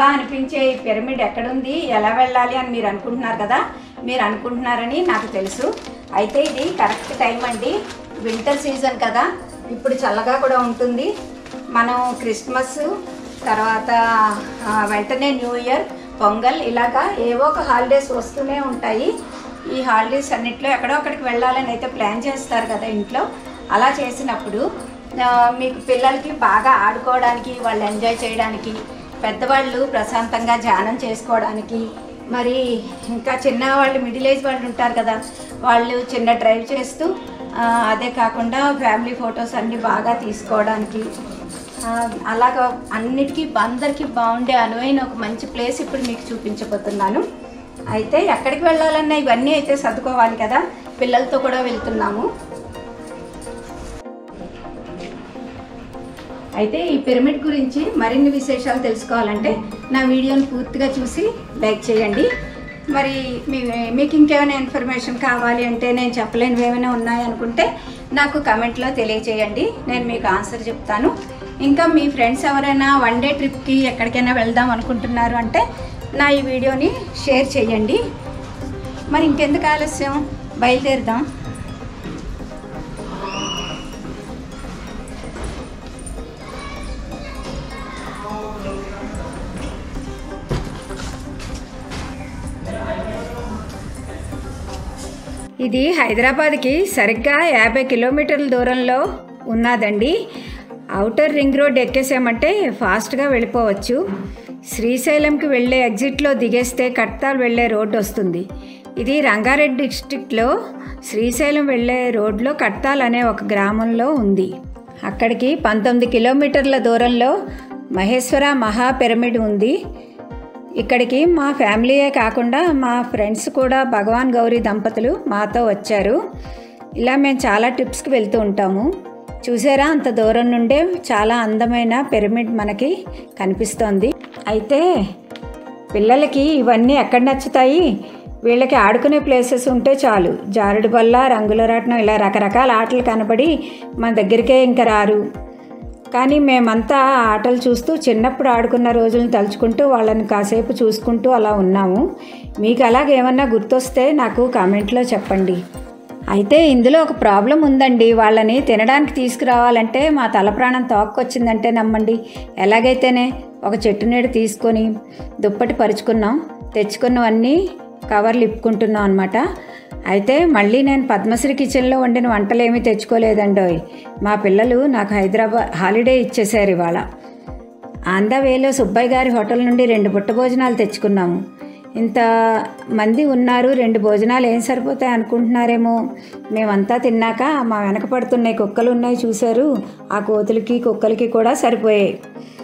గొప్పగా అనిపించే ఈ పిరమిడ్ ఎక్కడుంది ఎలా వెళ్ళాలి అని మీరు అనుకుంటున్నారు కదా మీరు అనుకుంటున్నారని నాకు తెలుసు అయితే ఇది కరెక్ట్ టైం అండి వింటర్ సీజన్ కదా ఇప్పుడు చల్లగా కూడా ఉంటుంది మనం క్రిస్మస్ తర్వాత ఆ, వెంటనే న్యూ ఇయర్ పొంగల్ ఇలాగా ఏవో ఒక హాలిడేస్ వస్తూనే ఉంటాయి ఈ హాలిడేస్ అన్నిట్లో ఎక్కడో ఒకడికి వెళ్ళాలని అయితే ప్లాన్ చేస్తారు కదా ఇంట్లో అలా చేసినప్పుడు ఆ, మీకు పిల్లలకి బాగా ఆడుకోవడానికి వాళ్ళు ఎంజాయ్ చేయడానికి పెద్దవాళ్ళు ప్రశాంతంగా ధ్యానం చేసుకోవడానికి మరి ఇంకా చిన్న వాళ్ళు మిడిల్ ఏజ్ వాళ్ళు ఉంటారు కదా వాళ్ళు చిన్న డ్రైవ్ చేస్తూ ఆ, అదే కాకుండా ఫ్యామిలీ ఫొటోస్ అన్నీ బాగా తీసుకోవడానికి ఆ, అలాగా అన్నిటికీ అందరికీ బాగుండే అనువైన ఒక మంచి ప్లేస్ ఇప్పుడు మీకు చూపించబోతున్నాను అయితే ఎక్కడికి వెళ్ళాలన్నా ఇవన్నీ అయితే సర్దుకోవాలి కదా పిల్లలతో కూడా వెళ్తున్నాము అయితే ఈ పిరమిడ్ గురించి మరిన్ని విశేషాలు తెలుసుకోవాలంటే నా వీడియోని పూర్తిగా చూసి లైక్ చేయండి మరి మీ మీకు ఇంకేమైనా ఇన్ఫర్మేషన్ కావాలి అంటే నేను చెప్పలేనివి ఏమైనా ఉన్నాయనుకుంటే నాకు కమెంట్లో తెలియచేయండి నేను మీకు ఆన్సర్ చెప్తాను ఇంకా మీ ఫ్రెండ్స్ ఎవరైనా వన్ డే ట్రిప్కి ఎక్కడికైనా వెళ్దాం అనుకుంటున్నారు అంటే నా ఈ వీడియోని షేర్ చేయండి మరి ఇంకెందుకు ఆలస్యం బయలుదేరుదాం ఇది హైదరాబాద్కి సరిగ్గా యాభై కిలోమీటర్ల దూరంలో ఉన్నదండి అవుటర్ రింగ్ రోడ్ ఎక్కేసామంటే ఫాస్ట్గా వెళ్ళిపోవచ్చు శ్రీశైలంకి వెళ్ళే ఎగ్జిట్లో దిగేస్తే కట్తాల్ వెళ్ళే రోడ్డు వస్తుంది ఇది రంగారెడ్డి డిస్ట్రిక్ట్లో శ్రీశైలం వెళ్ళే రోడ్లో కట్తాల్ అనే ఒక గ్రామంలో ఉంది అక్కడికి పంతొమ్మిది కిలోమీటర్ల దూరంలో మహేశ్వర మహా పిరమిడ్ ఉంది ఇక్కడికి మా ఫ్యామిలీయే కాకుండా మా ఫ్రెండ్స్ కూడా భగవాన్ గౌరీ దంపతులు మాతో వచ్చారు ఇలా మేము చాలా ట్రిప్స్కి వెళ్తూ ఉంటాము చూసారా అంత దూరం నుండే చాలా అందమైన పిరమిడ్ మనకి కనిపిస్తోంది అయితే పిల్లలకి ఇవన్నీ ఎక్కడ నచ్చుతాయి వీళ్ళకి ఆడుకునే ప్లేసెస్ ఉంటే చాలు జారుడు బల్ల రంగుల రాట్నం ఇలా రకరకాల ఆటలు కనబడి మన దగ్గరికే ఇంకా రారు కానీ మేమంతా ఆ ఆటలు చూస్తూ చిన్నప్పుడు ఆడుకున్న రోజులను తలుచుకుంటూ వాళ్ళని కాసేపు చూసుకుంటూ అలా ఉన్నాము మీకు అలాగేమన్నా గుర్తొస్తే నాకు కామెంట్లో చెప్పండి అయితే ఇందులో ఒక ప్రాబ్లం ఉందండి వాళ్ళని తినడానికి తీసుకురావాలంటే మా తల ప్రాణం తోక్కొచ్చిందంటే నమ్మండి ఎలాగైతేనే ఒక చెట్టు నీడ తీసుకొని దుప్పటి పరుచుకున్నాం తెచ్చుకున్నవన్నీ కవర్లు ఇప్పుకుంటున్నాం అనమాట అయితే మళ్ళీ నేను పద్మశ్రీ కిచెన్లో వండిన వంటలు ఏమీ తెచ్చుకోలేదండోయ్ మా పిల్లలు నాకు హైదరాబాద్ హాలిడే ఇచ్చేశారు ఇవాళ ఆంధ్రవేలో సుబ్బయ్య గారి హోటల్ నుండి రెండు బుట్ట భోజనాలు తెచ్చుకున్నాము ఇంత మంది ఉన్నారు రెండు భోజనాలు ఏం సరిపోతాయి అనుకుంటున్నారేమో మేమంతా తిన్నాక మా వెనక పడుతున్నాయి కుక్కలు ఉన్నాయి చూశారు ఆ కోతులకి కుక్కలకి కూడా సరిపోయాయి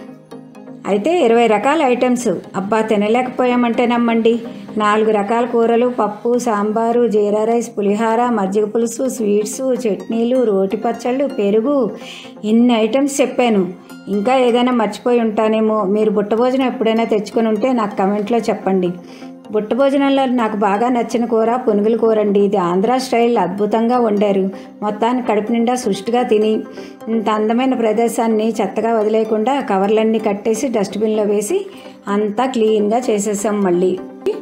అయితే ఇరవై రకాల ఐటమ్స్ అబ్బా తినలేకపోయామంటే నమ్మండి నాలుగు రకాల కూరలు పప్పు సాంబారు జీరా రైస్ పులిహార మజ్జిగ పులుసు స్వీట్స్ చట్నీలు రోటి పచ్చళ్ళు పెరుగు ఇన్ని ఐటమ్స్ చెప్పాను ఇంకా ఏదైనా మర్చిపోయి ఉంటానేమో మీరు బుట్ట భోజనం ఎప్పుడైనా తెచ్చుకొని ఉంటే నాకు కమెంట్లో చెప్పండి బుట్ట భోజనంలో నాకు బాగా నచ్చిన కూర పునుగుల కూర అండి ఇది ఆంధ్ర స్టైల్ అద్భుతంగా వండారు మొత్తాన్ని కడుపు నిండా సుష్టిగా తిని ఇంత అందమైన ప్రదేశాన్ని చెత్తగా వదిలేయకుండా కవర్లన్నీ కట్టేసి డస్ట్బిన్లో వేసి అంతా క్లీన్గా చేసేసాం మళ్ళీ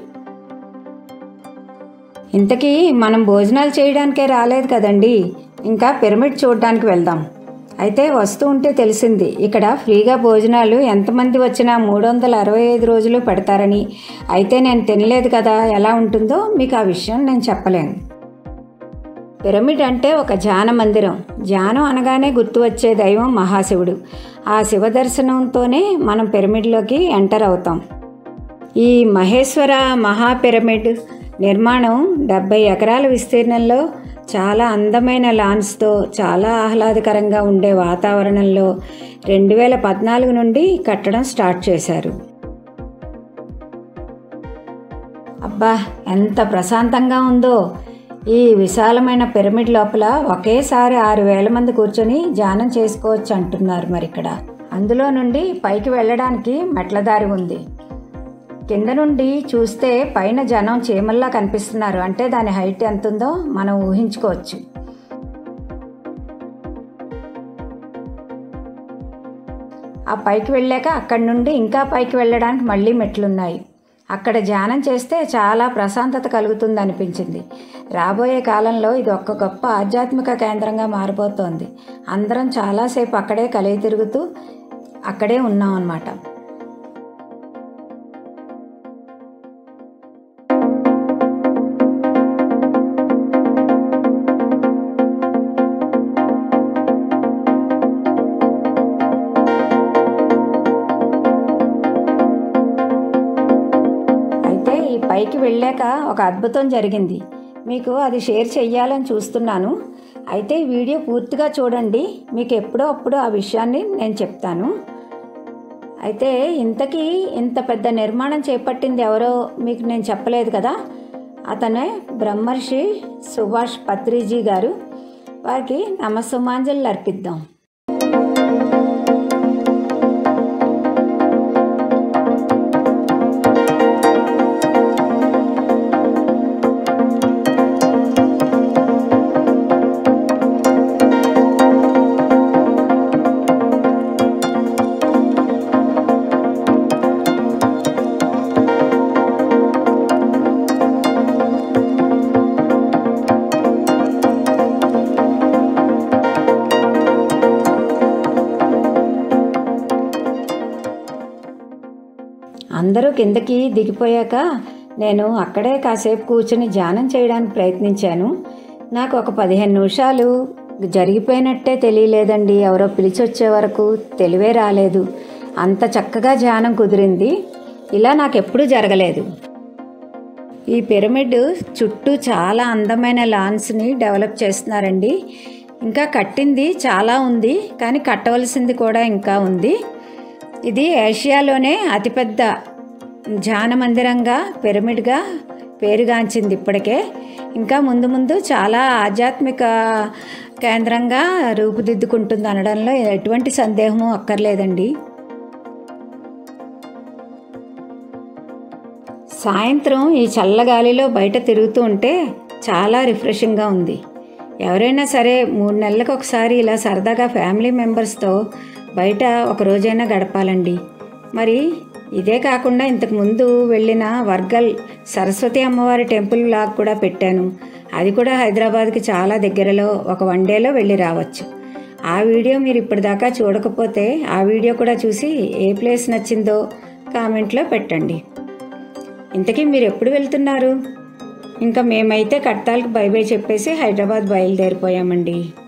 ఇంతకీ మనం భోజనాలు చేయడానికే రాలేదు కదండి ఇంకా పిరమిడ్ చూడడానికి వెళ్దాం అయితే వస్తూ ఉంటే తెలిసింది ఇక్కడ ఫ్రీగా భోజనాలు ఎంతమంది వచ్చినా మూడు వందల అరవై ఐదు రోజులు పెడతారని అయితే నేను తినలేదు కదా ఎలా ఉంటుందో మీకు ఆ విషయం నేను చెప్పలేను పిరమిడ్ అంటే ఒక ధ్యాన మందిరం ధ్యానం అనగానే గుర్తు వచ్చే దైవం మహాశివుడు ఆ శివ దర్శనంతోనే మనం పిరమిడ్లోకి ఎంటర్ అవుతాం ఈ మహేశ్వర మహా పిరమిడ్ నిర్మాణం డెబ్బై ఎకరాల విస్తీర్ణంలో చాలా అందమైన లాన్స్తో చాలా ఆహ్లాదకరంగా ఉండే వాతావరణంలో రెండు వేల పద్నాలుగు నుండి కట్టడం స్టార్ట్ చేశారు అబ్బా ఎంత ప్రశాంతంగా ఉందో ఈ విశాలమైన పిరమిడ్ లోపల ఒకేసారి ఆరు వేల మంది కూర్చొని ధ్యానం చేసుకోవచ్చు అంటున్నారు మరి ఇక్కడ అందులో నుండి పైకి వెళ్ళడానికి మెట్ల దారి ఉంది కింద నుండి చూస్తే పైన జనం చీమల్లా కనిపిస్తున్నారు అంటే దాని హైట్ ఎంత ఉందో మనం ఊహించుకోవచ్చు ఆ పైకి వెళ్ళాక అక్కడి నుండి ఇంకా పైకి వెళ్ళడానికి మళ్ళీ మెట్లున్నాయి అక్కడ ధ్యానం చేస్తే చాలా ప్రశాంతత కలుగుతుంది అనిపించింది రాబోయే కాలంలో ఇది ఒక గొప్ప ఆధ్యాత్మిక కేంద్రంగా మారిపోతోంది అందరం చాలాసేపు అక్కడే కలిగి తిరుగుతూ అక్కడే ఉన్నాం అన్నమాట అయితే ఈ పైకి వెళ్ళాక ఒక అద్భుతం జరిగింది మీకు అది షేర్ చెయ్యాలని చూస్తున్నాను అయితే ఈ వీడియో పూర్తిగా చూడండి మీకు ఎప్పుడో అప్పుడు ఆ విషయాన్ని నేను చెప్తాను అయితే ఇంతకీ ఇంత పెద్ద నిర్మాణం చేపట్టింది ఎవరో మీకు నేను చెప్పలేదు కదా అతనే బ్రహ్మర్షి సుభాష్ పత్రిజీ గారు వారికి నమస్సుమాంజలు అర్పిద్దాం అందరూ కిందకి దిగిపోయాక నేను అక్కడే కాసేపు కూర్చుని ధ్యానం చేయడానికి ప్రయత్నించాను నాకు ఒక పదిహేను నిమిషాలు జరిగిపోయినట్టే తెలియలేదండి ఎవరో పిలిచి వచ్చే వరకు తెలివే రాలేదు అంత చక్కగా ధ్యానం కుదిరింది ఇలా నాకు ఎప్పుడూ జరగలేదు ఈ పిరమిడ్ చుట్టూ చాలా అందమైన లాన్స్ని డెవలప్ చేస్తున్నారండి ఇంకా కట్టింది చాలా ఉంది కానీ కట్టవలసింది కూడా ఇంకా ఉంది ఇది ఏషియాలోనే అతిపెద్ద ధ్యాన మందిరంగా పిరమిడ్గా పేరుగాంచింది ఇప్పటికే ఇంకా ముందు ముందు చాలా ఆధ్యాత్మిక కేంద్రంగా రూపుదిద్దుకుంటుంది అనడంలో ఎటువంటి సందేహము అక్కర్లేదండి సాయంత్రం ఈ చల్లగాలిలో బయట తిరుగుతూ ఉంటే చాలా రిఫ్రెషింగ్గా ఉంది ఎవరైనా సరే మూడు నెలలకు ఒకసారి ఇలా సరదాగా ఫ్యామిలీ మెంబర్స్తో బయట ఒక రోజైనా గడపాలండి మరి ఇదే కాకుండా ఇంతకు ముందు వెళ్ళిన వర్గల్ సరస్వతి అమ్మవారి టెంపుల్ లాగ్ కూడా పెట్టాను అది కూడా హైదరాబాద్కి చాలా దగ్గరలో ఒక వన్ డేలో వెళ్ళి రావచ్చు ఆ వీడియో మీరు ఇప్పటిదాకా చూడకపోతే ఆ వీడియో కూడా చూసి ఏ ప్లేస్ నచ్చిందో కామెంట్లో పెట్టండి ఇంతకీ మీరు ఎప్పుడు వెళ్తున్నారు ఇంకా మేమైతే కట్టాలకు బై బై చెప్పేసి హైదరాబాద్ బయలుదేరిపోయామండి